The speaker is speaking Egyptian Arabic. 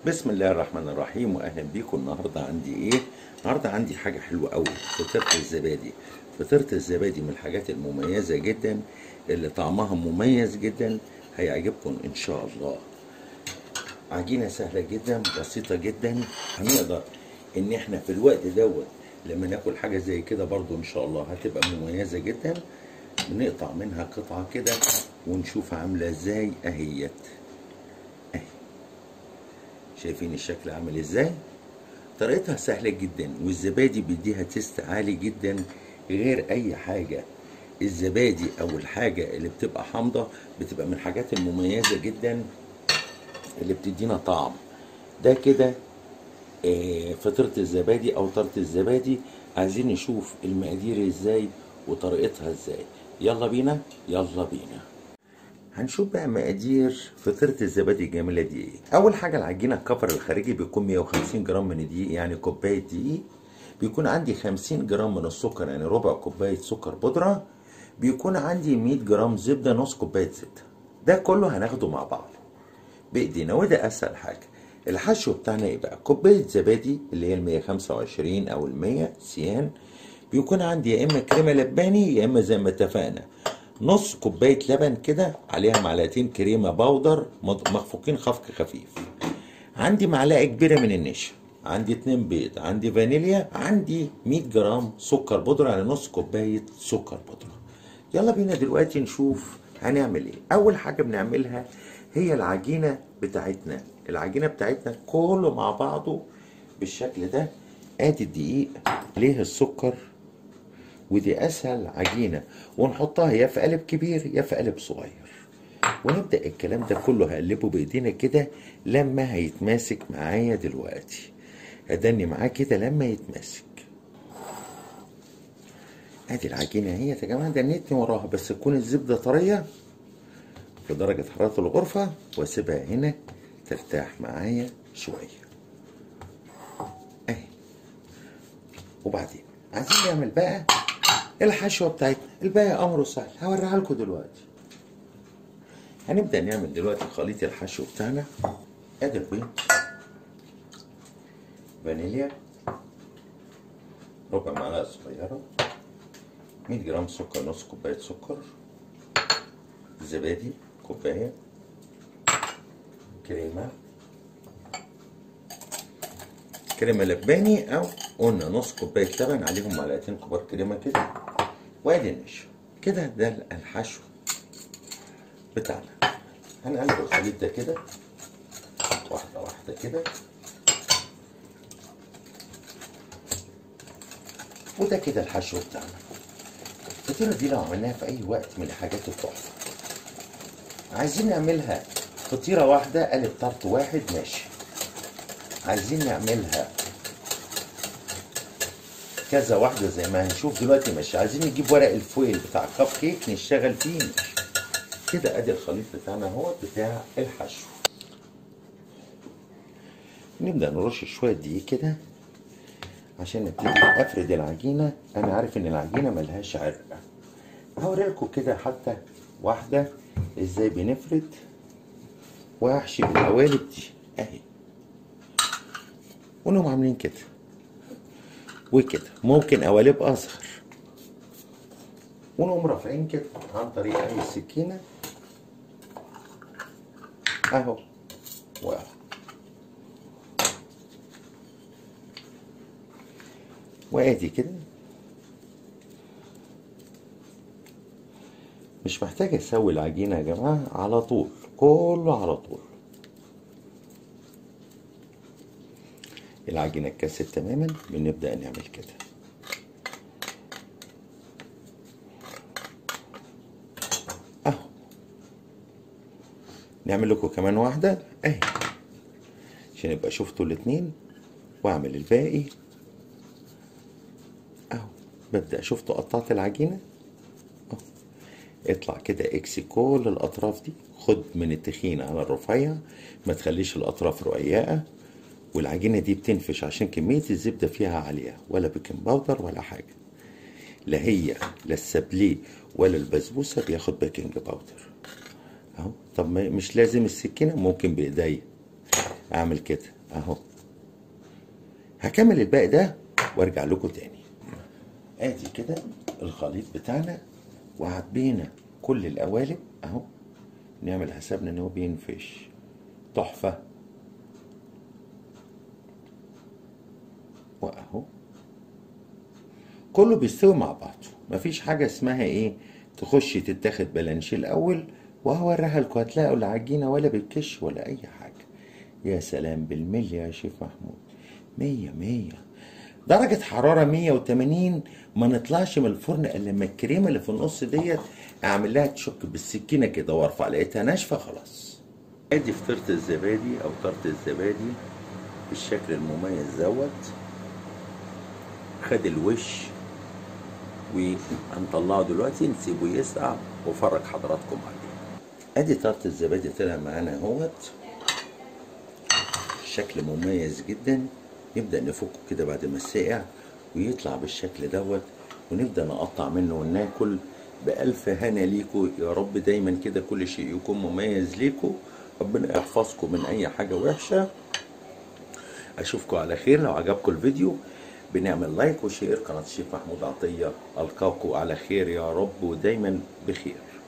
بسم الله الرحمن الرحيم واهلا بيكم النهارده عندي ايه النهارده عندي حاجه حلوه قوي فطيره الزبادي فطيره الزبادي من الحاجات المميزه جدا اللي طعمها مميز جدا هيعجبكم ان شاء الله عجينه سهله جدا بسيطه جدا هنقدر ان احنا في الوقت دوت لما ناكل حاجه زي كده برضو ان شاء الله هتبقى مميزه جدا بنقطع منها قطعه كده ونشوف عامله ازاي اهيت اهي شايفين الشكل عامل ازاي طريقتها سهلة جدا والزبادي بيديها تيست عالي جدا غير اي حاجة الزبادي او الحاجة اللي بتبقى حامضة بتبقى من الحاجات المميزة جدا اللي بتدينا طعم ده كده آه، فطيرة الزبادي او طرة الزبادي عايزين نشوف المقادير ازاي وطريقتها ازاي يلا بينا يلا بينا هنشوف بقى مقادير فطيرة الزبادي الجميلة دي ايه أول حاجة العجينة الكفر الخارجي بيكون 150 جرام من الدقيق يعني كوباية دقيق بيكون عندي 50 جرام من السكر يعني ربع كوباية سكر بودرة بيكون عندي 100 جرام زبدة نص كوباية زبدة ده كله هناخده مع بعض بإيدينا وده أسهل حاجة الحشو بتاعنا ايه بقى كوباية زبادي اللي هي ال 125 أو ال 100 سيان بيكون عندي يا إما كريمة لباني يا إما زي ما اتفقنا نص كوباية لبن كده عليها معلقتين كريمة باودر مخفوقين خفق خفيف عندي معلقة كبيرة من النشا عندي اتنين بيض عندي فانيليا عندي 100 جرام سكر بودرة يعني نص كوباية سكر بودرة يلا بينا دلوقتي نشوف هنعمل ايه اول حاجة بنعملها هي العجينة بتاعتنا العجينة بتاعتنا كله مع بعضه بالشكل ده ادي الدقيق عليه السكر ودي اسهل عجينه ونحطها يا في قالب كبير يا في قالب صغير ونبدا الكلام ده كله هقلبه بايدينا كده لما هيتماسك معايا دلوقتي هدني معاه كده لما يتماسك ادي العجينه اهي يا جماعه دنيتني وراها بس تكون الزبده طريه في درجه حراره الغرفه واسيبها هنا ترتاح معايا شويه اهي وبعدين عايزين نعمل بقى الحشوه بتاعتنا الباقي امره سهل هوريها لكم دلوقتي هنبدا نعمل دلوقتي خليط الحشو بتاعنا ادي البيض فانيليا ربع معلقه صغيره 100 جرام سكر نص كوبايه سكر زبادي كوبايه كريمه كريمه لباني او قلنا نص كوبايه لبن عليهم معلقتين كبار كريمه كده وادي النشا كده ده الحشو بتاعنا هنقلب الخليط ده كده واحده واحده كده وده كده الحشو بتاعنا الفطيره دي لو عملناها في اي وقت من الحاجات التحفه عايزين نعملها فطيره واحده قالب طرف واحد ماشي عايزين نعملها كذا واحده زي ما هنشوف دلوقتي ماشي عايزين نجيب ورق الفويل بتاع الكب كيك نشتغل فيه ماشي كده ادي الخليط بتاعنا اهو بتاع الحشو نبدا نرش شويه دقيق كده عشان نبتدي افرد العجينه انا عارف ان العجينه ملهاش عرق هوريلكم كده حتى واحده ازاي بنفرد واحشي بالقوالب دي اهي ونقوم عاملين كده وكده ممكن قوالب اصغر ونقوم رافعين كده عن طريق اي سكينه اهو واهو وادي كده مش محتاج اسوي العجينه يا جماعه على طول كله على طول العجينة اتكست تماما بنبدأ نعمل كده اهو نعمل لكم كمان واحدة اهي عشان يبقى شفتوا الاتنين واعمل الباقي اهو ببدأ شفتوا قطعت العجينة اهو اطلع كده اكسي كل الاطراف دي خد من التخين على الرفيع ما تخليش الاطراف رقيقه والعجينة دي بتنفش عشان كمية الزبدة فيها عالية ولا بيكنج باودر ولا حاجة لا هي لا السابليه ولا البسبوسة بياخد بيكنج باودر اهو طب ما مش لازم السكينة ممكن بايديا اعمل كده اهو هكمل الباقي ده وارجع لكم تاني ادي كده الخليط بتاعنا وعبينا كل القوالب اهو نعمل حسابنا ان هو بينفش تحفه واهو كله بيستوي مع بعضه مفيش حاجه اسمها ايه تخش تتاخد بلانشيه الاول وهوريها لكم هتلاقوا لا عجينه ولا بالكش ولا اي حاجه يا سلام بالملي يا شيف محمود مية مية درجة حرارة 180 ما نطلعش من الفرن الا لما الكريمة اللي في النص ديت اعمل لها تشك بالسكينة كده وارفع لقيتها ناشفة خلاص ادي فطيرة الزبادي او طرت الزبادي بالشكل المميز دوت خد الوش وهنطلعه دلوقتي نسيبه يسقع وافرج حضراتكم عليه ادي طرت الزبادي طلع معانا اهوت شكل مميز جدا نبدا نفكه كده بعد ما سقع ويطلع بالشكل دوت ونبدا نقطع منه وناكل بألف هنا ليكو يا رب دايما كده كل شيء يكون مميز ليكو ربنا يحفظكم من اي حاجه وحشه اشوفكم على خير لو عجبكم الفيديو بنعمل لايك وشير قناه الشيخ محمود عطيه القاكم على خير يا رب ودايما بخير